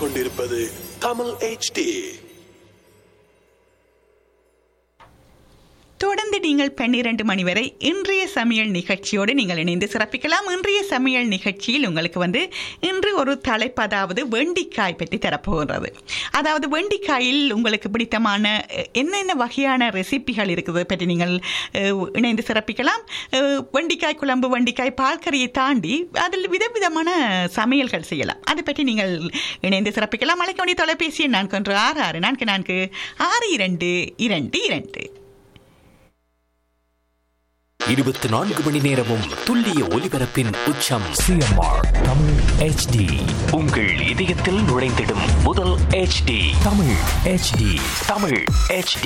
கேட்டுக்கொண்டிருப்பது தமிழ் HD தொடர்ந்து நீங்கள் பன்னிரண்டு மணி வரை இன்றைய சமையல் நிகழ்ச்சியோடு நீங்கள் இணைந்து சிறப்பிக்கலாம் இன்றைய சமையல் நிகழ்ச்சியில் உங்களுக்கு வந்து இன்று ஒரு தலைப்பு அதாவது வெண்டிக்காய் பற்றி தரப்போகிறது அதாவது வெண்டிக்காயில் உங்களுக்கு பிடித்தமான அஹ், என்னென்ன வகையான ரெசிபிகள் இருக்குது பற்றி நீங்கள் அஹ், இணைந்து சிறப்பிக்கலாம் அஹ், வெண்டிக்காய் குழம்பு வெண்டிக்காய் பால்கறியை தாண்டி அதில் விதவிதமான சமையல்கள் செய்யலாம் அதை பற்றி நீங்கள் இணைந்து சிறப்பிக்கலாம் அழைக்க வேண்டிய தொலைபேசி எண் நான்கு ஒன்று ஆறு ஆறு நான்கு நான்கு ஆறு இரண்டு இரண்டு இரண்டு இருபத்தி நான்கு மணி நேரமும் துல்லிய ஒலிபரப்பின் உச்சம் சிஎம்ஆர் தமிழ் ஹெச்டி உங்கள் இதயத்தில் நுழைந்திடும் முதல் HD Tamil HD Tamil HD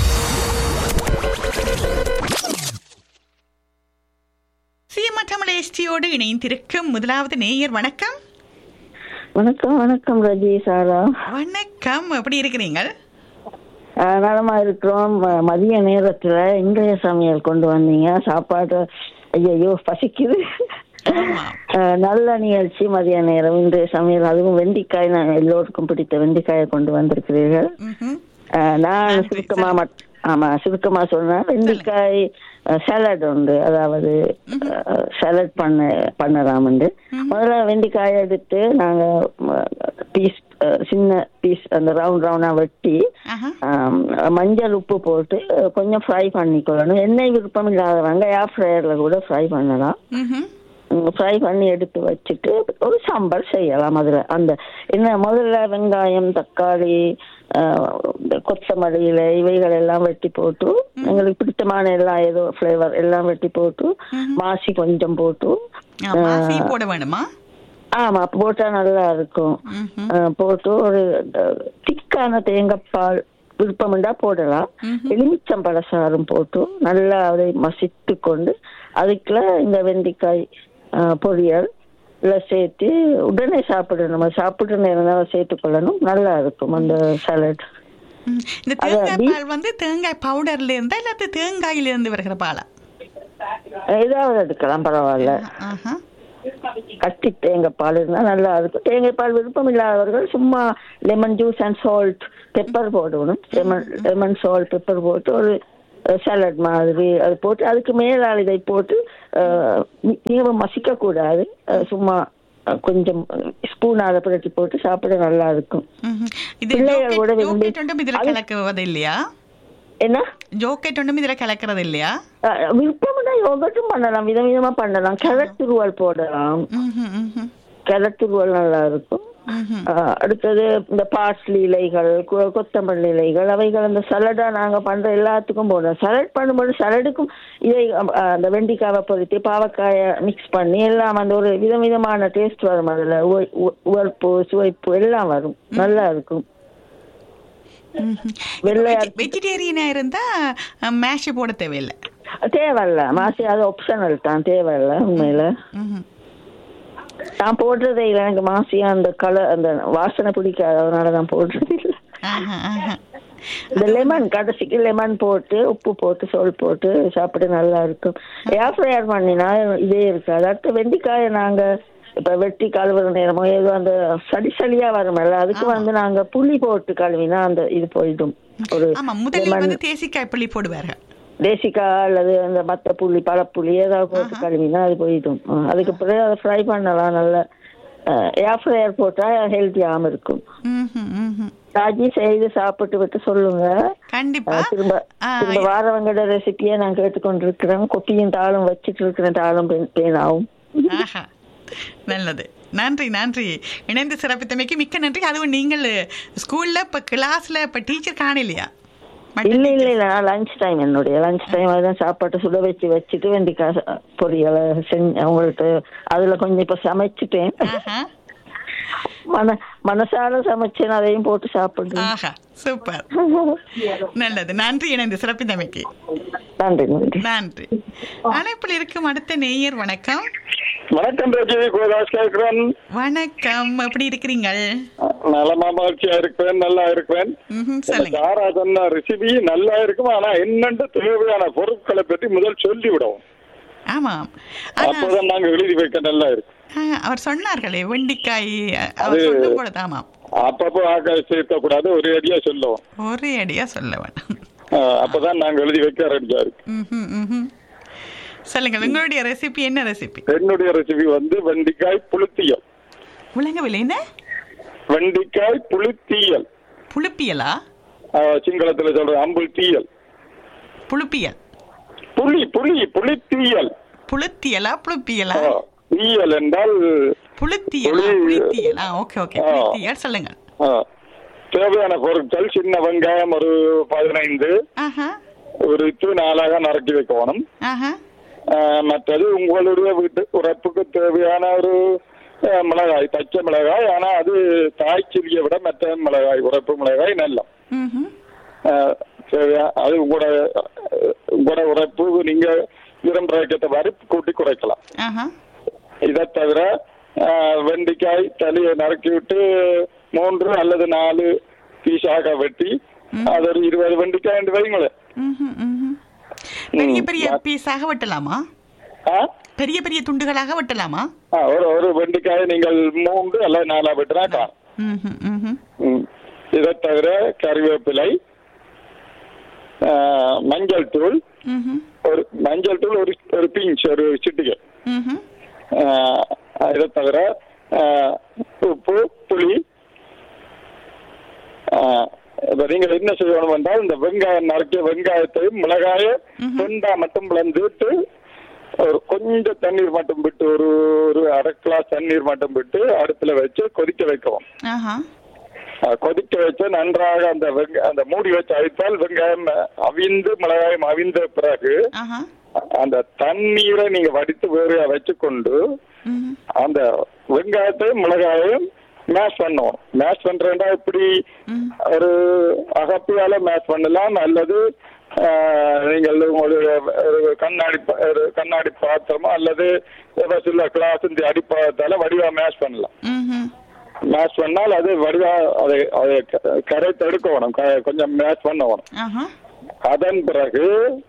Seema Tamil எஸ்டியோடு இணைந்திருக்கும் முதலாவது நேயர் வணக்கம் வணக்கம் வணக்கம் ரஜி சாரா வணக்கம் எப்படி இருக்கிறீங்க அஹ் நலமா இருக்கிறோம் ம- மதிய நேரத்துல இன்றைய சமையல் கொண்டு வந்தீங்க சாப்பாடு ஐயோ பசிக்குது ஆமா. அஹ் நல்ல நிகழ்ச்சி மதிய நேரம் இன்றைய சமையல் அதுவும் வெண்டிக்காய் நான் எல்லோருக்கும் பிடித்த வெண்டிக்காயை கொண்டு வந்திருக்கிறீர்கள் ம்ஹும். அஹ் நான் நன்றி, சுருக்கமா மட்- ஆமா சுருக்கமா சொன்னேன் வெண்டிக்காய் சாலட் உண்டு அதாவது சாலட் பண்ண பண்ணலாம் உண்டு முதல்ல வெண்டிக்காயை எடுத்து நாங்க பீஸ் சின்ன பீஸ் அந்த ரவுண்ட் ரவுண்டா வெட்டி ஆஹா. ஆம், மஞ்சள் உப்பு போட்டு கொஞ்சம் ஃப்ரை பண்ணிக்கொள்ளணும் எண்ணெய் விருப்பம் இல்லாதவங்க ஏர் ஃப்ரையர்ல கூட ஃப்ரை பண்ணலாம் ம்ஹும். ஃப்ரை பண்ணி எடுத்து வச்சுட்டு ஒரு சாம்பார் செய்யலாம் அதுல அந்த என்ன முதல்ல வெங்காயம் தக்காளி ஆஹ், இந்த கொத்தமல்லி இலை இவைகள் எல்லாம் வெட்டி போட்டு எங்களுக்கு பிடித்தமான எல்லாம் ஏதோ ஃப்ளேவர் எல்லாம் வெட்டி போட்டு மாசி கொஞ்சம் போட்டு ஆ, மாசி போட வேணுமா ஆமா போட்டா நல்லா இருக்கும் ம்ஹும். ஆஹ், போட்டு ஒரு திக்கான தேங்காய் பால் விருப்பம்ண்டா போடலாம் எலுமிச்சம்பழ சாறும் போட்டு நல்லா அதை மசித்து கொண்டு அதுக்குள்ள இந்த வெண்டைக்காய் ஆஹ், பொரியல் இல்ல சேர்த்து உடனே சாப்பிடணும் சாப்பிடுற நேரம் தான் சேர்த்து கொள்ளணும் நல்லா இருக்கும் அந்த சாலட் ம். இந்த அது தேங்காய் beef- பால் வந்து தேங்காய் பவுடர்ல இருந்தா இல்லாத தேங்காயில இருந்து வருகிற பாலா ஏதாவது எடுக்கலாம் பரவாயில்ல ஆஹா. கட்டி தேங்காய் பால் இருந்தா நல்லா இருக்கும் தேங்காய் பால் விருப்பம் இல்லாதவர்கள் சும்மா lemon juice and salt pepper போடணும் லெமன் லெமன் சால்ட் பெப்பர் போட்டு ஒரு சாலட் மாதிரி அது போட்டு அதுக்கு மேலால் இதை போட்டு அஹ், மி- மிகவும் மசிக்க கூடாது அஹ், சும்மா அஹ், கொஞ்சம் ஸ்பூனால புரட்டி போட்டு சாப்பிட நல்லா இருக்கும் ம்ஹும். இது பிள்ளைகள் கூட ஜோக்கெட் விரும்பி- ஜோக்கெட் ஒன்றும் இதுல அது- கலக்குவது இல்லையா என்ன ஜோக்கெட் ஒன்றும் இதுல கலக்கிறது இல்லையா அஹ், விருப்பம்னா யோகட்டும் பண்ணலாம் விதவிதமா பண்ணலாம் கேரட் துருவல் போடலாம் ம்ஹும், ம்ஹும், கேரட் துருவல் நல்லா இருக்கும் ம்ஹும். ஆஹ் அடுத்தது இந்த பார்ஸ்லி இலைகள் கொ- கொத்தமல்லி இலைகள் அவைகள் அந்த சலடா நாங்க பண்ற எல்லாத்துக்கும் போடுறோம் சலட் பண்ணும்போது சலடுக்கும் இதை ஆஹ் அந்த வெண்டிக்காவை பொறுத்து பாவக்காயை மிக்ஸ் பண்ணி எல்லாம் அந்த ஒரு விதவிதமான டேஸ்ட் வரும் அதுல உவ- உவ- உவர்ப்பு சுவைப்பு எல்லாம் வரும் நல்லா இருக்கும் வெள்ளை அரிசி- வெஜிடேரியனா இருந்தா மேஷ் போட தேவையில்லை தேவையில்ல மாசி அது ஆப்ஷனல் தான் தேவையில்ல உண்மையில ம்ஹும். நான் போடுறதே இல்லை எனக்கு மாசியா அந்த கலர் அந்த வாசனை பிடிக்காது அதனால நான் போடுறது இல்லை ஆஹா, ஆஹா. இந்த லெமன் கடைசிக்கு லெமன் போட்டு உப்பு போட்டு சோல் போட்டு சாப்பிட நல்லா இருக்கும் ஏர் ஃப்ரையர் பண்ணினா இதே இருக்காது அடுத்து வெண்டிக்காயை நாங்க இப்ப வெட்டி கழுவுற நேரமோ ஏதோ அந்த சளி சளியா வருமல்ல அதுக்கு வந்து நாங்க புளி போட்டு கழுவினா அந்த இது போயிடும் ஒரு ஆமா முதலில் லெமன் வந்து தேசிக்காய் புளி போடுவார்கள் தேசிக்கா அல்லது அந்த மத்த புளி பழப்புளி ஏதாவது போட்டு கழுவினா அது போயிடும் ஆ, அதுக்கு பிறகு அதை ஃப்ரை பண்ணலாம் நல்ல ஏர் ஃப்ரையர் போட்டா ஹெல்த்தியாகவும் இருக்கும் ம்ஹும், ம்ஹும். ராஜி செய்து சாப்பிட்டு விட்டு சொல்லுங்க கண்டிப்பா ஆ, திரும்ப ஆ, திரும்ப வாரவங்களோட ரெசிபியை நான் கேட்டுக்கொண்டிருக்கிறேன் கொப்பியும் தாளும் வச்சிட்டு இருக்கிறேன் தாளும் பெண் பேனாவும் ஆஹா. நல்லது நன்றி நன்றி இணைந்து சிறப்பித்தமைக்கு மிக்க நன்றி அதுவும் நீங்கள் ஸ்கூல்ல இப்ப கிளாஸ்ல இப்ப டீச்சர் காணலையா மற்ற இல்ல இல்ல teachers. இல்ல நான் லஞ்ச் டைம் என்னுடைய லஞ்ச் டைம் அதுதான் சாப்பாட்டை சுட வச்சு வச்சுட்டு வெண்டிக்காய் ச- பொரியலை செஞ்சு அவங்கள்ட்ட அதுல கொஞ்சம் இப்ப சமைச்சிட்டேன் ஆஹா. மன மனசால சமைச்சேன் அதையும் போட்டு சாப்பிடுறேன் ஆஹா சூப்பர் நல்லது நன்றி இணைந்து சிறப்பித்தமைக்கு நன்றி நன்றி நன்றி அழைப்பில் இருக்கும் அடுத்த நேயர் வணக்கம் வணக்கம் ரஜினி கோதாஸ் கேட்கிறேன் வணக்கம் எப்படி இருக்கிறீங்க நலமா மகிழ்ச்சியா இருக்கிறேன் நல்லா இருக்கிறேன் ம்ஹும், சொல்லுங்க யாரா சொன்ன ரெசிபி நல்லா இருக்கும் ஆனா என்னென்று தேவையான பொருட்களை பற்றி முதல் சொல்லி விடவும் ஆமாம் ஆனா அப்போதான் நாங்க எழுதி வைக்க நல்லா இருக்கும் ஆ, அவர் சொன்னார்களே வெண்டிக்காய் அ, அவர் அது- சொல்லும் பொழுது ஆமாம் அப்பப்போ ஆக்க சேர்க்க கூடாது ஒரு அடியா சொல்லுவோம் ஒரே அடியா சொல்ல வேணாம் ஆஹ் அப்பதான் நாங்க எழுதி வைக்க ரெடியா இருக்கு ம்ஹும், ம்ஹும். சொல்லுங்கள் உங்களுடைய ரெசிபி என்ன ரெசிபி என்னுடைய ரெசிபி வந்து வெண்டிக்காய் புளித்தீயல் உலகவில் என்ன வெண்டிக்காய் புளித்தீயல் புளிப்பியலா ஆஹ் சிங்களத்துல சொல்ற அம்புல் தீயல் புளிப்பியல் புளி புளி புளித்தீயல் புளுத்தியலா புளிப்பியலா ஆஹ், தீயல் என்றால் புளுத்தியலா புளி- புளித்தியலா ஓகே ஓகே ஆ. புளித்தியல் சொல்லுங்கள் ஆஹ், தேவையான பொருட்கள் சின்ன வெங்காயம் ஒரு பதினைந்து ஆஹா உரித்து நாளாக நறுக்கி வைக்கணும் ஆஹா ஆஹ், மற்றது உங்களுடைய வீட்டு உறப்புக்கு தேவையான ஒரு ஆஹ், மிளகாய் பச்சை மிளகாய் ஆனா அது தாய்ச்சிலியை விட மற்ற மிளகாய் உறப்பு மிளகாய் நல்ல ம்ஹும். ஆஹ், தேவையா அது உங்களோட ஆஹ், உங்களோட உறப்பு நீங்க விரும்புறதுக்கேற்ற மாதிரி கூட்டி குறைக்கலாம் ஆஹா இதை தவிர ஆஹ், வெண்டைக்காய் தலையை நறுக்கி விட்டு மூன்று அல்லது நாலு பீஸாக வெட்டி அது ஒரு இருபது வெண்டைக்காய் என்று வைங்களேன் ம்ஹும், ம்ஹும். பெரிய ம். பெரிய பீஸாக வெட்டலாமா ஆ? பெரிய பெரிய துண்டுகளாக வெட்டலாமா ஆ, ஒரு ஒரு வெண்டைக்காயை நீங்கள் மூன்று அல்லது நாலா வெட்டினா காணும் ம்ஹும், ம்ஹும். ம். இதை தவிர கறிவேப்பிலை ஆஹ், மஞ்சள் தூள் ம்ஹும், ஒரு மஞ்சள் தூள் ஒரு ஒரு பிஞ்ச் ஒரு சிட்டிகை ம்ஹும். ஆஹ், இதை தவிர ஆஹ், உப்பு புளி ஆஹ், இப்ப நீங்கள் என்ன செய்யணும் என்றால் இந்த வெங்காயம் நறுக்கிய வெங்காயத்தையும் மிளகாய வெண்டா மட்டும் பிளந்துட்டு ஒரு கொஞ்சம் தண்ணீர் மட்டும் விட்டு ஒரு ஒரு அரை கிளாஸ் தண்ணீர் மட்டும் விட்டு அடுப்புல வச்சு கொதிக்க வைக்கவும் ஆஹா ஆஹ், கொதிக்க வச்சு நன்றாக அந்த வெங்க அந்த மூடி வச்சு அழித்தால் வெங்காயம் அவிந்து மிளகாயம் அவிந்த பிறகு ஆஹா அந்த தண்ணீரை நீங்க வடித்து வேறு வச்சுக்கொண்டு ம்ஹும். அந்த வெங்காயத்தையும் மிளகாயையும் மேஷ் பண்ணுவோம் மேஷ் பண்றேன்டா இப்படி ஒரு அகப்பியால மேஷ் பண்ணலாம் அல்லது ஆஹ், நீங்கள் உங்களுடைய ஒரு கண்ணாடி ப- ஒரு கண்ணாடி பாத்திரமோ அல்லது ஏதோ சில கிளாஸ் இந்த அடிப்பாத்தால வடிவா மேஷ் பண்ணலாம் ம்ஹும். மேஷ் பண்ணால் அது வடிவா அதை அதை க- கரை தடுக்கணும் க- கொஞ்சம் மேஷ் பண்ணணும் ஆஹா அதன் பிறகு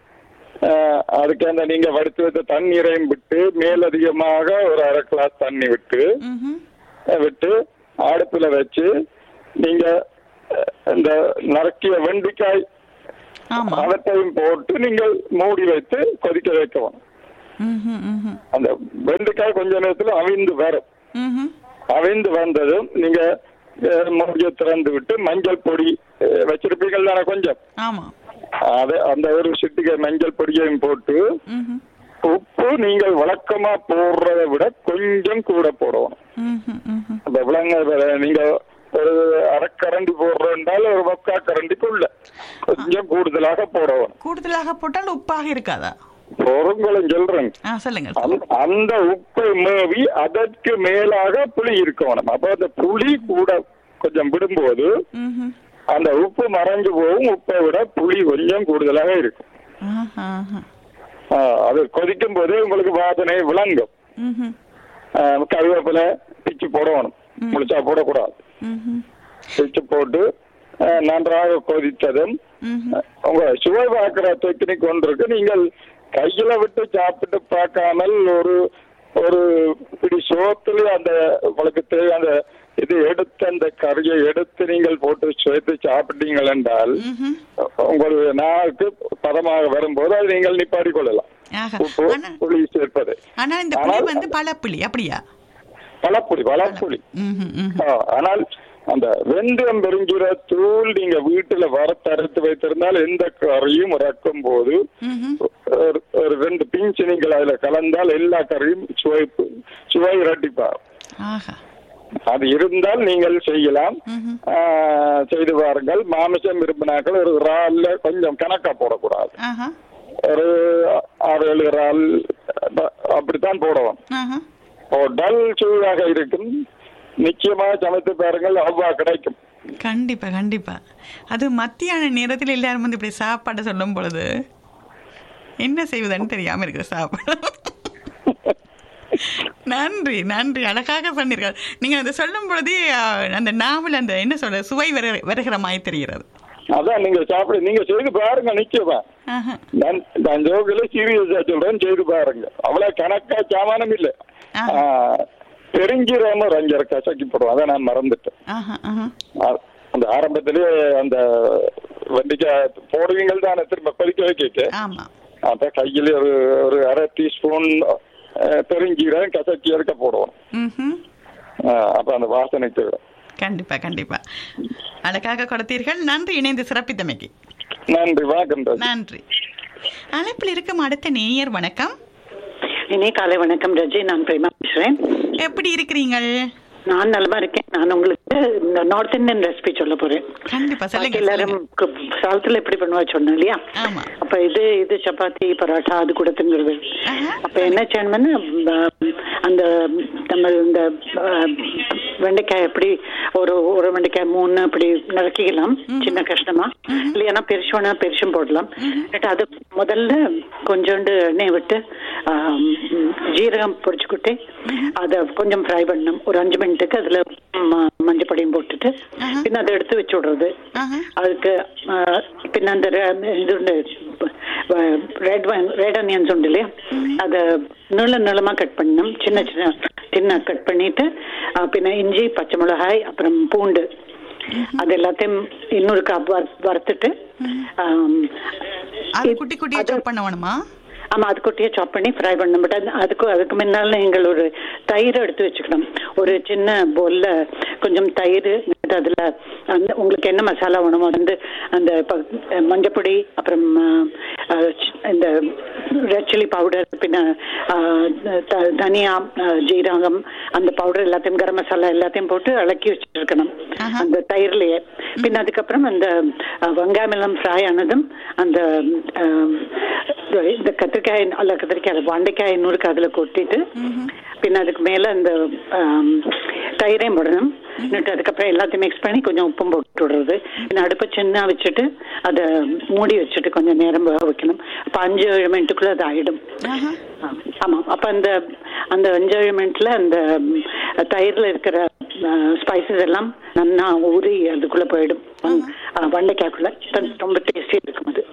அஹ், அதுக்கு அந்த நீங்க வடித்து வைத்த தண்ணீரையும் விட்டு மேலதிகமாக ஒரு அரை கிளாஸ் தண்ணி விட்டு ம்ஹும். அஹ், விட்டு அடுப்புல வச்சு நீங்க அஹ், இந்த நறுக்கிய வெண்டிக்காய் ஆமா அவற்றையும் போட்டு நீங்கள் மூடி வைத்து கொதிக்க வைக்கவும் ம்ஹும், ம்ஹும். அந்த வெண்டிக்காய் கொஞ்ச நேரத்துல அவிந்து வரும் ம்ஹும். அவிந்து வந்ததும் நீங்க அஹ், மூடியை திறந்து விட்டு மஞ்சள் பொடி அஹ், வச்சிருப்பீங்கள் தானே கொஞ்சம் ஆமா அது அந்த ஒரு சிட்டிகை மஞ்சள் பொடியையும் போட்டு ம்ஹும். உப்பு நீங்கள் வழக்கமா போடுறதை விட கொஞ்சம் கூட போடணும் ம்ஹும், ம்ஹும். அந்த விலங்க நீங்க ஒரு அரைக்கரண்டி போடுறோம்னால ஒரு வக்கா கரண்டிக்குள்ள கொஞ்சம் கூடுதலாக போடணும் கூடுதலாக போட்டால் உப்பாக இருக்காதா பொருங்களும் சொல்றேன் ஆ சொல்லுங்கள் அந்த- அந்த உப்பை மேவி அதற்கு மேலாக புளி இருக்கணும் அப்ப அந்த புளி கூட கொஞ்சம் விடும்போது ம்ஹும். அந்த உப்பு மறைஞ்சு போகும் உப்பை விட புளி கொஞ்சம் கூடுதலாக இருக்கும் ஆஹா, ஆஹா. ஆ, அது கொதிக்கும் போதே உங்களுக்கு வாசனை விளங்கும் ம்ஹும். ஆ, கருவேப்பிலை பிச்சு போடணும் முழிச்சா போடக்கூடாது ம்ஹும். பிச்சு போட்டு ஆ, நன்றாக கொதித்ததும் ம்ஹும். உங்க சுவை பார்க்கிற டெக்னிக் ஒன்று இருக்கு நீங்கள் கையில விட்டு சாப்பிட்டு பார்க்காமல் ஒரு ஒரு பிடி சோத்துல அந்த உங்களுக்கு தேவை அந்த இது எடுத்து அந்த கறியை எடுத்து நீங்கள் போட்டு சேர்த்து சாப்பிட்டீங்கள் என்றால் ம்ஹும். உங்களுடைய நாக்கு பதமாக வரும்போது அதை நீங்கள் நிப்பாடி கொள்ளலாம் ஆஹா. உப்பு ஆனா புளி சேர்ப்பது ஆனா இந்த புளி ஆனால் வந்து பழப்புளி அப்படியா பழப்புளி பழப்புளி ம்ஹும், ம்ஹும். ஆ, ஆனால் அந்த வெந்தயம் பெருஞ்சுர தூள் நீங்க வீட்டுல வறுத்தரைத்து வைத்திருந்தால் எந்த கறியும் இறக்கும் போது ம்ஹும். ஒரு ஒரு ரெண்டு பிஞ்சு நீங்கள் அதுல கலந்தால் எல்லா கறியும் சுவை சுவை இரட்டிப்பா ஆஹா அது இருந்தால் நீங்கள் செய்யலாம் ம்ஹும். ஆ, செய்து பாருங்கள் மாமிசம் விரும்பினாக்கள் ஒரு இறால்ல கொஞ்சம் கணக்கா போடக்கூடாது ஆஹா ஒரு ஆறு ஏழு இறால் அ- அப்படித்தான் போடுவோம் ஆஹா போட்டால் சுவையாக இருக்கும் நிச்சயமாக சமைத்து பாருங்கள் அவ்வா கிடைக்கும் கண்டிப்பா கண்டிப்பா அது மத்தியான நேரத்தில் எல்லாரும் வந்து இப்படி சாப்பாடு சொல்லும் பொழுது என்ன செய்வதுன்னு தெரியாம இருக்கிற சாப்பாடு நன்றி நன்றி அழகாக சொன்னீர்கள் நீங்க அதை சொல்லும் பொழுதே அஹ், அந்த நாவல் அந்த என்ன சொல்ற சுவை வரு வருகிற மாதிரி தெரிகிறது அதான் நீங்க சாப்பிட நீங்க செய்து பாருங்க நிச்சயமா ஆஹா. நான் நான் ஜோக்கில சீரியஸா சொல்றேன் செய்து பாருங்க அவ்வளவு கணக்கா சாமானம் இல்ல ஆ. ஆ, பெருஞ்சீரகம் ஒரு அஞ்சரை கசக்கி போடுவோம் அதை நான் மறந்துட்டேன் ஆஹா ஆஹா ஆ- அந்த ஆரம்பத்திலேயே அந்த வெண்டிக்காய் போடுவீங்கள் தானே திரும்ப கொதிக்க வைக்க ஆமா அப்ப கையில ஒரு ஒரு அரை டீஸ்பூன் பெருஞ்சீரகம் கசக்கி எடுக்க போடுவோம் ம்ஹும். ஆ, அப்ப அந்த வாசனைக்கு விடும் கண்டிப்பா கண்டிப்பா அழகாக கொடுத்தீர்கள் நன்றி இணைந்து சிறப்பித்தமைக்கு நன்றி வணக்கம் ராஜி. நன்றி அழைப்பில் இருக்கும் அடுத்த நேயர் வணக்கம் இனி காலை வணக்கம் ரஜி நான் பிரேமா பேசுறேன் எப்படி இருக்கிறீங்கள் நான் நலமா இருக்கேன் நான் உங்களுக்கு இந்த நார்த் இந்தியன் ரெசிபி சொல்ல போறேன் கண்டிப்பா பாக்கி சொல்லுங்க எல்லாரும் சொல்லுங்க. கு- சாதத்துல எப்படி பண்ணுவா சொன்னேன் இல்லையா ஆமா. அப்ப இது இது சப்பாத்தி பரோட்டா அது கூட திங்கிறது ஆஹா. அப்ப என்ன செய்யணும்னு ம், அந்த நம்ம இந்த ஆ, வெண்டைக்காய் எப்படி ஒரு ஒரு வெண்டைக்காய் மூணு அப்படி நறுக்கிக்கலாம் சின்ன கஷ்டமா இல்லையா பெருசு வேணா பெருசும் போடலாம் பட் அது முதல்ல கொஞ்சோண்டு எண்ணெய் விட்டு ஆம், ம், ஜீரகம் பொடிச்சுக்கிட்டு அதை கொஞ்சம் ஃப்ரை பண்ணணும் ஒரு அஞ்சு மினிட்டுக்கு அதுல ம- மஞ்சள் பொடியும் போட்டுட்டு ஆஹா. பின்ன அதை எடுத்து வச்சு விடுறது ஆஹா. அதுக்கு ஆ, பின்ன அந்த ரெ- இது உண்டு ரெட் ரெட் அனியன்ஸ் உண்டு இல்லையா அதை நீள நீளமா கட் பண்ணணும் சின்ன சின்ன சின்ன கட் பண்ணிட்டு ஆ, பின்ன இஞ்சி பச்சை மிளகாய் அப்புறம் பூண்டு அது எல்லாத்தையும் இன்னொரு கப் வறுத்துட்டு ஆம், அது இது- குட்டி குட்டியா அது- சாப் பண்ண வேணுமா ஆமா அது குட்டியை சாப் பண்ணி ஃப்ரை பண்ணணும் பட் அது அதுக்கு அதுக்கு முன்னால நீங்கள் ஒரு தயிர் எடுத்து வச்சுக்கணும் ஒரு சின்ன போல்ல கொஞ்சம் தயிர் அதுல அந்த உங்களுக்கு என்ன மசாலா வேணுமோ வந்து அந்த ப- மஞ்சப்பொடி அப்புறம் ஆ, சி- இந்த ரெட் சில்லி பவுடர் பின்ன ஆ, த- தனியா ஆ, ஜீரகம் அந்த பவுடர் எல்லாத்தையும் கரம் மசாலா எல்லாத்தையும் போட்டு இளக்கி வச்சிருக்கணும் ஆஹா. அந்த தயிர்லயே பின்ன அதுக்கப்புறம் அந்த ஆ, வெங்காயம் எல்லாம் ஃப்ரை ஆனதும் அந்த ஆம், இந்த கத்திரிக்காய் அல்ல கத்திரிக்காய் இல்ல, வெண்டைக்காய் நூறுக்கு அதுல கொட்டிட்டு பின்ன அதுக்கு மேல அந்த ஆம், தயிரையும் போடணும் இன்னும் அதுக்கப்புறம் எல்லாத்தையும் மிக்ஸ் பண்ணி கொஞ்சம் உப்பும் போட்டு விடுறது பின்ன அடுப்பை சின்ன வச்சுட்டு அதை மூடி வச்சுட்டு கொஞ்சம் நேரம் வேக வைக்கணும் அப்ப அஞ்சு ஏழு மினிட்டுக்குள்ள அது ஆயிடும் ஆஹா. ஆமா அப்ப அந்த அந்த அஞ்சு ஏழு மினிட்ல அந்த ம், தயிர்ல இருக்கிற ஸ்பைசஸ் எல்லாம் நல்லா ஊறி அதுக்குள்ள போயிடும் ஆ, வெண்டைக்காய்க்குள்ள த- ரொம்ப டேஸ்டி இருக்கும் அது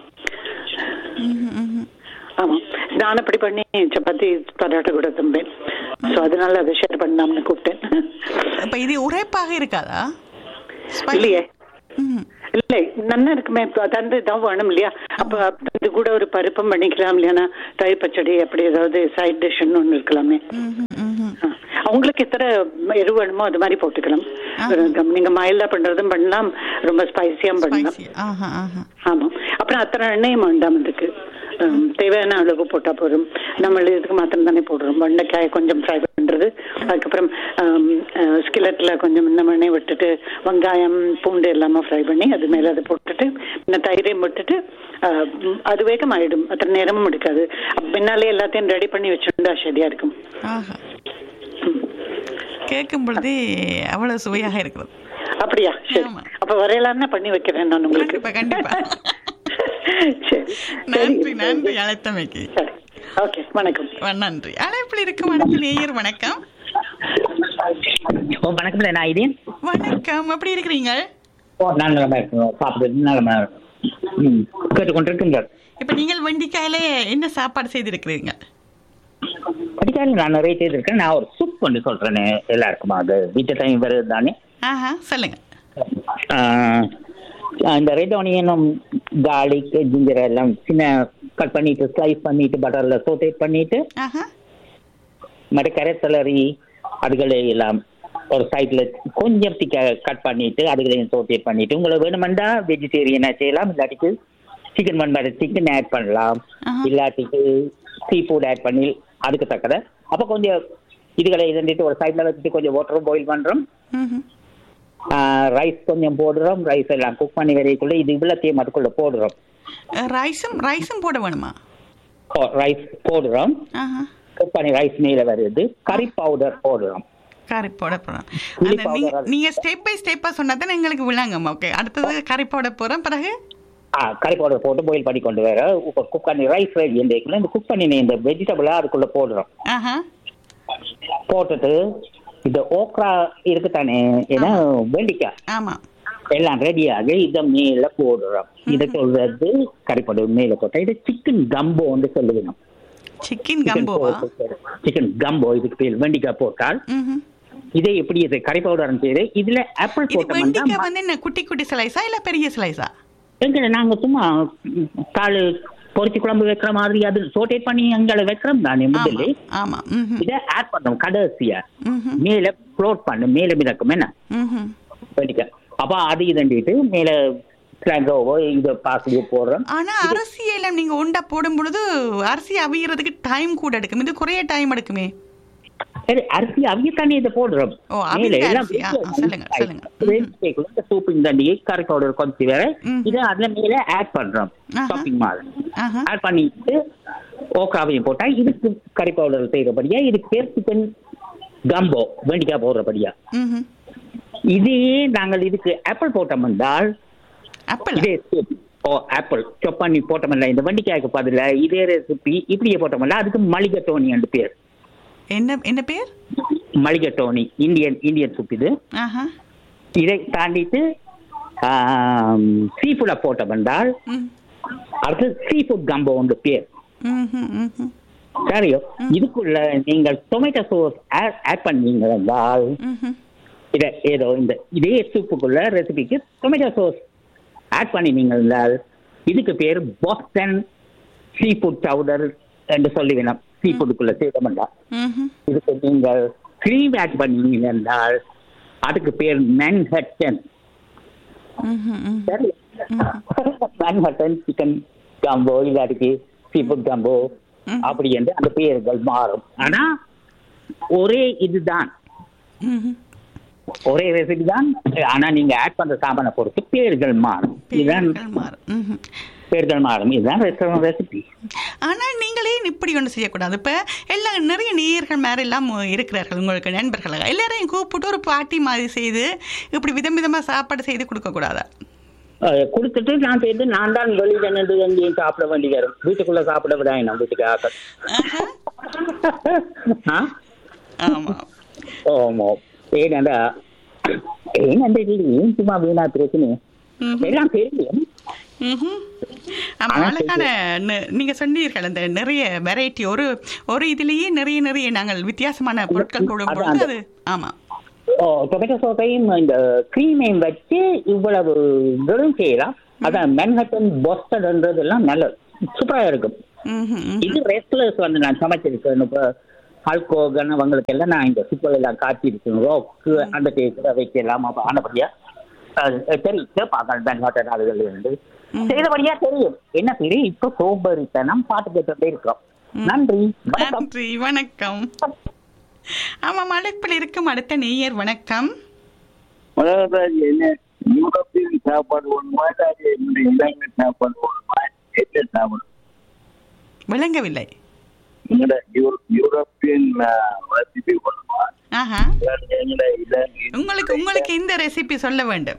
ஆமா நான் அப்படி பண்ணி சப்பாத்தி பரோட்டா கூட தம்பேன் சோ அதனால அதை ஷேர் பண்ணலாம்னு கூப்பிட்டேன் அப்ப இது உரைப்பாக இருக்காதா Spicy? இல்லையே ம். இல்லை நல்லா இருக்குமே இப்ப தந்து இதான் வேணும் இல்லையா அப்ப அது கூட ஒரு பருப்பம் பண்ணிக்கலாம் இல்லையானா தயிர் பச்சடி அப்படி ஏதாவது சைட் டிஷ்னு ஒண்ணு இருக்கலாமே ம்ஹும், ம்ஹும். ஆ. அவங்களுக்கு எத்தனை எரு வேணுமோ அது மாதிரி போட்டுக்கலாம் நீங்க மயிலா பண்றதும் பண்ணலாம் ரொம்ப ஸ்பைசியாவும் பண்ணலாம் Spicy. ஆஹா, ஆஹா. ஆமா அப்புறம் அத்தனை எண்ணெயும் வேண்டாம் இதுக்கு ஹம், தேவையான அளவு போட்டா போதும் நம்ம இதுக்கு மாத்திரம் தானே போடுறோம் வெண்டைக்காயை கொஞ்சம் ஃப்ரை பண்றது அதுக்கப்புறம் ஸ்கிலட்ல கொஞ்சம் இந்த எண்ணெய் விட்டுட்டு வெங்காயம் பூண்டு எல்லாமே ஃப்ரை பண்ணி அது மேல அதை போட்டுட்டு இந்த தயிரையும் விட்டுட்டு ஆஹ், ம், அது வேகம் ஆயிடும் அத்தனை நேரமும் எடுக்காது அப்ப பின்னாலே எல்லாத்தையும் ரெடி பண்ணி வச்சிருந்தா சரியா இருக்கும் ஆஹா. கேட்கும் பொழுதே அவ்வளவு சுவையாக இருக்கிறது அப்படியா சரி ஆமா. அப்ப வரையலாம்னா பண்ணி வைக்கிறேன் நான் உங்களுக்கு கண்டிப்பா கண்டிப்பா சரி நன்றி நன்றி அழைத்தமைக்கு சரி ஓகே வணக்கம் வ- நன்றி அழைப்பில் இருக்கும் அடுத்த நேயர் வணக்கம் ஓ வணக்கம் நான் இதேன் வணக்கம் எப்படி இருக்கிறீங்க ஓ நான் நலமா இருக்கேன் சாப்பிட்டு நலமா ம் கேட்டுக்கொண்டிருக்கீங்க இப்ப நீங்கள் வெண்டிக்காயில என்ன சாப்பாடு செய்திருக்கிறீங்க படிக்கால நான் நிறைய செய்திருக்கேன் நான் ஒரு சூப் கொண்டு சொல்றேன் எல்லாருக்கும் அது வீட்டு டைம் வருது தானே ஆஹா சொல்லுங்க ஆஹ், இந்த ரெட் ஆனியனும் கார்லிக் ஜிஞ்சர் எல்லாம் சின்ன கட் பண்ணிட்டு ஸ்லைஸ் பண்ணிட்டு பட்டர்ல சோட்டேட் பண்ணிட்டு ஆஹா மற்ற கரைசலரி அதுகளை எல்லாம் ஒரு சைட்ல கொஞ்சம் திக்க கட் பண்ணிட்டு அதுகளையும் சோட்டேட் பண்ணிட்டு உங்களுக்கு வேணுமெண்டா வெஜிடேரியனா செய்யலாம் இல்லாட்டிக்கு சிக்கன் பண்பாடு சிக்கன் ஆட் பண்ணலாம் ஆஹா. இல்லாட்டிக்கு சீ ஃபுட் ஆட் பண்ணி அதுக்கு தக்கத அப்போ கொஞ்சம் இதுகளை இருந்துட்டு ஒரு சைட்ல வச்சுட்டு கொஞ்சம் வாட்டரும் பாயில் பண்றோம் ம்ஹும். ரைஸ் கொஞ்சம் போடுறோம் ரைஸ் எல்லாம் குக் பண்ணி வரைக்குள்ள இது இவ்வளோத்தையும் அதுக்குள்ள போடுறோம் அஹ், ரைஸும் ரைஸும் போட வேணுமா ரைஸ் போடுறோம் ஆஹா குக் பண்ணி ரைஸ் மேல வருது கறி பவுடர் போடுறோம் கறி போட போறோம் புளி அந்த நீங்க powder. நீங்க ஸ்டெப் பை ஸ்டெப்பா சொன்னாதான் எங்களுக்கு விளங்கும் ஓகே அடுத்தது கறி போட போறோம் பிறகு ஆ கறி பவுடர் போட்டு பாயில் பண்ணி கொண்டு வர இப்போ குக் பண்ணி ரைஸ் ரெடி இந்த இந்த குக் பண்ணி இந்த வெஜிடபிளா அதுக்குள்ள போடுறோம் ஆஹா போட்டுட்டு இந்த ஓக்ரா இருக்கு தானே ஏன்னா வெண்டிக்காய் ஆமா எல்லாம் ரெடியாக இதை மேல போடுறோம் இதை சொல்றது கறி பவுடர் மேல போட்டா இது சிக்கன் கம்போன்னு சொல்லுவீங்க சிக்கன் கம்போவா சிக்கன் கம்போ இதுக்கு பேர் வெண்டிக்காய் போட்டால் ம்ஹும். இதை எப்படி இது கறி பவுடர் செய்யுது இதுல ஆப்பிள் இது போட்டோம்னா வெண்டிக்காய் வந்து என்ன குட்டி குட்டி ஸ்லைஸா இல்ல பெரிய ஸ்லைஸா எங்க நாங்க சும்மா கால் பொரிச்சு குழம்பு வைக்கிற மாதிரி அது சோட்டேட் பண்ணி எங்களை வைக்கிறோம் தானே ஆமா முதல்ல ஆமா ம்ஹும். இதை ஆட் பண்ணோம் கடைசியா ம்ஹும். மேல ஃப்ளோட் பண்ணு மேல மிதக்கும் என்ன ம்ஹும். வெண்டிக்காய் அப்ப அது இதண்டிட்டு மேல கிராங்கோவோ இதை பாசியோ போடுறோம் ஆனா அரிசியில நீங்க உண்டா போடும் பொழுது அரிசி அவியறதுக்கு டைம் கூட எடுக்கும் இது குறைய டைம் எடுக்குமே சரி அரிசி அவியத்தானே இதை போடுறோம் ஓ, அவித்த அரிசி. ஆ, ஆ, சொல்லுங்க, சொல்லுங்க. சூப்பிங் தண்டி கறி பவுடர் கொஞ்சம் வேற ம். இதை அதுல மேல ஆட் பண்றோம் ஆஹா. ஷாப்பிங் மாதிரி ஆஹா. ஆட் பண்ணிட்டு ஓக்காவையும் போட்டா இதுக்கு கறி பவுடர் செய்யறபடியா இதுக்கு பேர் சிக்கன் கம்போ வெண்டிக்காய் போடுறபடியா ம்ஹும். இதே நாங்கள் இதுக்கு ஆப்பிள் போட்டோம் என்றால் அப்பல இதே soup. ஓ ஆப்பிள் chop பண்ணி போட்டோம்ல இந்த வெண்டிக்காய்க்கு பதிலா இதே ரெசிபி இப்படியே போட்டோம்ல அதுக்கு மளிகட்டோனி என்று பேர் என்ன என்ன பேர் மளிகட்டோனி இந்தியன் இந்தியன் சூப் இது ஆஹா இதை தாண்டிட்டு சீ ஃபுட்டை போட்டோம் என்றால் ம். அடுத்து சீ ஃபுட் கம்போ ஒன்று பேர் ம்ஹும், ம்ஹும். சரியோ இதுக்குள்ள நீங்கள் டொமேட்டோ சோஸ் ஆட் பண்ணீங்க என்றால் ம்ஹும். இதை ஏதோ இந்த இதே சூப்புக்குள்ள ரெசிபிக்கு டொமேட்டோ சோஸ் ஆட் பண்ணினீங்க என்றால் இதுக்கு பேர் பாஸ்டன் சீ ஃபுட் பவுடர் என்று சொல்லி வேணும் சீ ஃபுட்டுக்குள்ள செய்தோம்டா ம்ஹும். இதுக்கு நீங்கள் க்ரீம் ஆட் பண்ணீங்க என்றால் அதுக்கு பேர் மேன்ஹட்டன் ம்ஹும், ம். சரி மேன்ஹட்டன் சிக்கன் காம்போ இல்லாட்டிக்கு சீ ஃபுட் காம்போ ம். அப்படி என்று அந்த பெயர்கள் மாறும் ஆனா ஒரே இதுதான் ம்ஹும். ஒரே ரெசிபி தான் ஆனா நீங்க ஆட் பண்ற சாமானை பொறுத்து பேர்கள் மாறும் இதுதான் பேர்கள் மாறும். ம்ஹும். பேர்கள் மாறும் இதுதான் ரெஸ்டாரண்ட் ரெசிபி ஆனா நீங்களே இப்படி ஒன்று செய்யக்கூடாது இப்ப எல்லாம் நிறைய நேயர்கள் மேல எல்லாம் இருக்கிறார்கள் உங்களுக்கு நண்பர்களாக எல்லாரையும் கூப்பிட்டு ஒரு பாட்டி மாதிரி செய்து இப்படி விதம் விதமா சாப்பாடு செய்து கொடுக்க கூடாதா கொடுத்துட்டு நான் சேர்ந்து நான் தான் வெளியில நின்று எங்கேயும் சாப்பிட வேண்டி வரும் வீட்டுக்குள்ள சாப்பிட விடாங்க நம்ம வீட்டுக்கு ஆக்கள் ஆஹா. ஆ? ஆமா ஆமா ஏனண்டா ஏனண்டா இல்லை ஏன் சும்மா வீணா பிரச்சனை ம்ஹும். எல்லாம் தெரியும் ம்ஹும். ஆமா ஆனா அழகான ந- நீங்க சொன்னீர்கள் அந்த நிறைய வெரைட்டி ஒரு ஒரு இதுலயே நிறைய நிறைய நாங்கள் வித்தியாசமான பொருட்கள் போடும் அது பொழுது அந்த- அது ஆமா ஓ டொமேட்டோ சோஸையும் இந்த க்ரீமையும் வச்சு இவ்வளவு இதுவும் செய்யலாம் அதான் மென்ஹட்டன் பொஸ்டன்ன்றதெல்லாம் நல்ல சூப்பரா இருக்கும் ம்ஹும், ம்ஹும். இது ரெஸ்லர்ஸ் வந்து நான் சமைச்சிருக்கேன் இப்போ ஹல்கோகன் அவங்களுக்கு எல்லாம் நான் இந்த சூப்பர் எல்லாம் காட்டியிருக்கேன் ரோக்கு அந்த டேஸ்ட்ல வைக்கலாம் அப்ப ஆனபடியா அது தெரியும் கேட்பாங்க மென்ஹட்டன் அதுகள் இருந்து செய்தபடியா தெரியும் என்ன தெரியும் இப்போ சோம்பேறித்தனம் பாட்டு கேட்டுட்டே இருக்கிறோம் நன்றி வணக்கம் நன்றி வணக்கம் ஆமா மலைப்பில் இருக்கும் அடுத்த நேயர் வணக்கம் மலராஜ் என்ன யூரோப்பியன் சாப்பாடு ஒண்ணுமா இல்லாட்டி என்னுடைய இலங்கை சாப்பாடு ஒண்ணுமா என்ன சாப்பாடு விளங்கவில்லை எங்கட யூ- யூரோப்பியன் ரெசிபி ஒண்ணுமா ஆஹா இல்லாட்டி எங்கட இலங்கை உங்களுக்கு உங்களுக்கு இந்த ரெசிபி சொல்ல வேண்டும்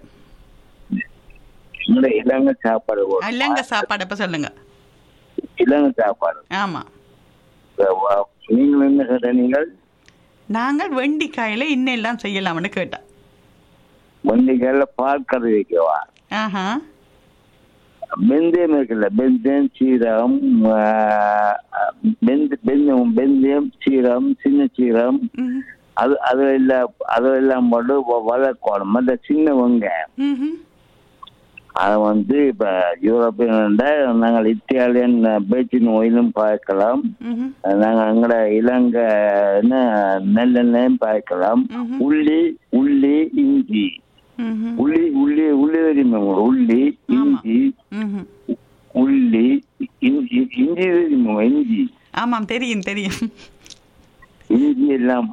எங்கட இலங்கை சாப்பாடு ஒண்ணுமா? இல்லங்க சாப்பாடு அப்ப சொல்லுங்க இலங்கை சாப்பாடு ஆமா வா- நீங்கள் என்ன கேட்ட நீங்கள் நாங்கள் வெண்டிக்காயில இன்னும் எல்லாம் செய்யலாம்னு கேட்டேன் வண்டிக்கால பால் கறி வைக்கவா ஆஹா வெந்தயம் இருக்குல்ல வெந்தயம் சீரகம் ஆஹ், வெந்த வெந்தயம் வெந்தயம் சீரகம் சின்ன சீரகம் ம் அது அது எல்லாம் அது எல்லாம் போட்டு வ- வதக்கணும் அந்த சின்ன வெங்காயம் ம்ஹும். அதை வந்து இப்ப யூரோப்பியன் நாங்கள் இத்தாலியன் பேச்சின் ஒயிலும் பார்க்கலாம் ம்ஹும். நாங்கள் எங்கட இலங்கை என்ன நெல்லெண்ணையும் பார்க்கலாம் ம்ஹும். உள்ளி உள்ளி இஞ்சி ம்ஹும். உள்ளி உள்ளி உள்ளி தெரியுமா உங்களுக்கு? உள்ளி ஆமா. இஞ்சி ம்ஹும். உள்ளி இஞ்சி இஞ்சி தெரியுமா இஞ்சி ஆமாம் தெரியும் தெரியும் இஞ்சி எல்லாம்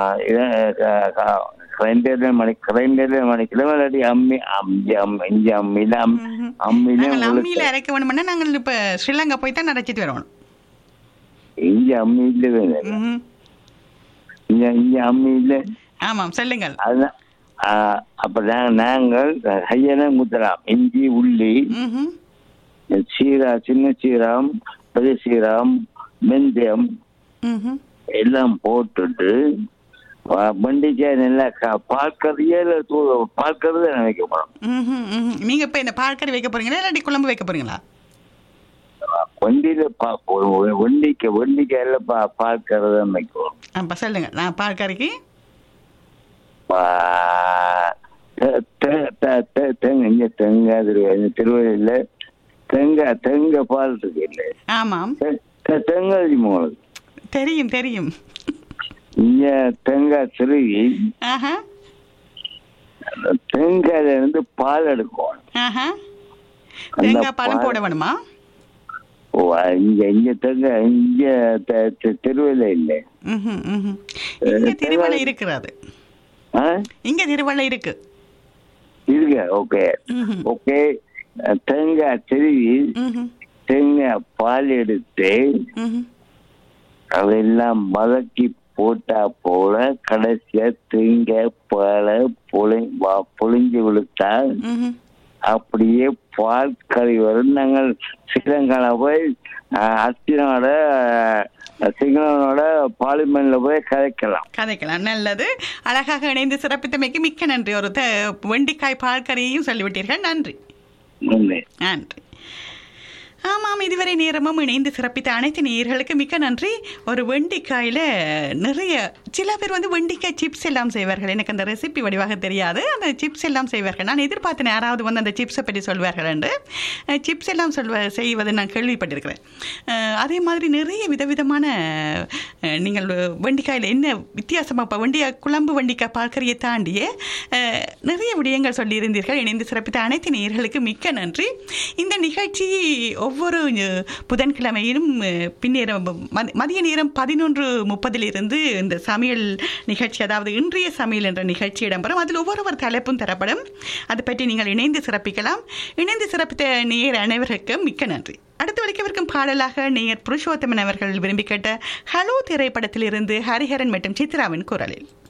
கிரைண்டர்ல மணி கிரைண்டர்ல மணிக்கலாம் இல்லாட்டி அம்மி அம்மி அம்மி இஞ்சி அம்மியில அம்- ம்ஹும். அம்மியில நாங்கள் அம்மியில உங்களுக்கு அரைக்க வேணும்னா நாங்கள் இப்ப ஸ்ரீலங்கா போய் தான் அரைச்சிட்டு வரணும் இஞ்சி அம்மியில வேணும் ம்ஹும். இஞ்சி இஞ்சி அம்மியில ஆமாம் சொல்லுங்கள் அதுதான் ஆ, அப்ப நாங்க- நாங்கள் கையென முத்தலாம் இஞ்சி உள்ளி ம்ஹும். சீரா சின்ன சீரம் பெரிய சீரம் வெந்தயம் ம்ஹும். எல்லாம் போட்டுட்டு வ- வெண்டிக்காய் நல்லா க- பால்கறியே இல்ல தூ- பால்கறி தான் வைக்க போறோம் ம்ஹும். ம்ஹும். நீங்க இப்ப என்ன பால்கறி வைக்க போறீங்களா இல்லாட்டி குழம்பு வைக்க போறீங்களா வண்டியில பா ஒ- வெண்டிக்காய் வெண்டிக்காயில பா பால்கறி தான் வைக்கிறோம் அப்ப சொல்லுங்க நான் பால்கறிக்கு பா- தெ- தெ- தெ- தெ- தெங்க இங்க தெங்க திருவள்ளி திருவள்ளியில தெங்க தெங்க பால் இருக்கு இல்ல ஆமாம் தெங்காதி மோள் தெரியும் தெரியும் இங்க தேங்காய் திருவி ஆஹா தேங்காயில இருந்து பால் எடுக்கும் ஆஹா அந்த தேங்காய் பாலும் பால்- போட வேணுமா ஓ இங்க இங்க தேங்காய் இங்க தெ- தெ- திருவள்ளி இல்லை ம்ஹும், ம்ஹும். இங்க திருவள்ளை இருக்கிறது ஆ இங்க திருவள்ளை இருக்கு இருக்கு ஓகே ம்ஹும். ஓகே தேங்காய் திருவி ம்ஹும், தேங்காய் பால் எடுத்து ம்ஹும். அதெல்லாம் மதக்கி போட்டா போல கடைசியா தேங்காய் பாலை புளி வா- புளிஞ்சு விழுத்தா ம்ஹும். அப்படியே பால் கறி வரும் நாங்கள் ஸ்ரீலங்கால போய் அஹ், அஸ்தினோட அஹ், சிங்களனோட பார்லிமெண்ட்ல போய் கதைக்கலாம் கதைக்கலாம் நல்லது அழகாக இணைந்து சிறப்பித்தமைக்கு மிக்க நன்றி ஒரு த- வெண்டிக்காய் பால் கறியையும் சொல்லிவிட்டீர்கள் நன்றி உண்மை. நன்றி ஆமாம் இதுவரை நேரமும் இணைந்து சிறப்பித்த அனைத்து நேயர்களுக்கு மிக்க நன்றி ஒரு வெண்டிக்காயில் நிறைய சில பேர் வந்து வெண்டிக்காய் சிப்ஸ் எல்லாம் செய்வார்கள் எனக்கு அந்த ரெசிபி வடிவாக தெரியாது அந்த சிப்ஸ் எல்லாம் செய்வார்கள் நான் எதிர்பார்த்தேன் யாராவது வந்து அந்த சிப்ஸை பற்றி சொல்வார்கள் என்று சிப்ஸ் எல்லாம் சொல்வ செய்வதை நான் கேள்விப்பட்டிருக்கிறேன் அஹ், அதே மாதிரி நிறைய விதவிதமான அஹ், நீங்கள் வெண்டிக்காயில் என்ன வித்தியாசமாக இப்போ வெண்டிக்காய் குழம்பு வெண்டிக்காய் பார்க்கறியை தாண்டியே அஹ், நிறைய விடயங்கள் சொல்லியிருந்தீர்கள் இணைந்து சிறப்பித்த அனைத்து நேயர்களுக்கு மிக்க நன்றி இந்த நிகழ்ச்சி ஒவ்வொரு அஹ், புதன்கிழமையிலும் அஹ், பின்னேரம் மதி- மதிய நேரம் பதினொன்று முப்பதிலிருந்து இந்த சமையல் நிகழ்ச்சி அதாவது இன்றைய சமையல் என்ற நிகழ்ச்சி இடம்பெறும் அதில் ஒவ்வொருவர் தலைப்பும் தரப்படும் அதை பற்றி நீங்கள் இணைந்து சிறப்பிக்கலாம் இணைந்து சிறப்பித்த நேயர் அனைவருக்கும் மிக்க நன்றி அடுத்து வரைக்கும் பாடலாக நேயர் புருஷோத்தமன் அவர்கள் விரும்பி கேட்ட ஹலோ திரைப்படத்திலிருந்து ஹரிஹரன் மற்றும் சித்ராவின் குரலில்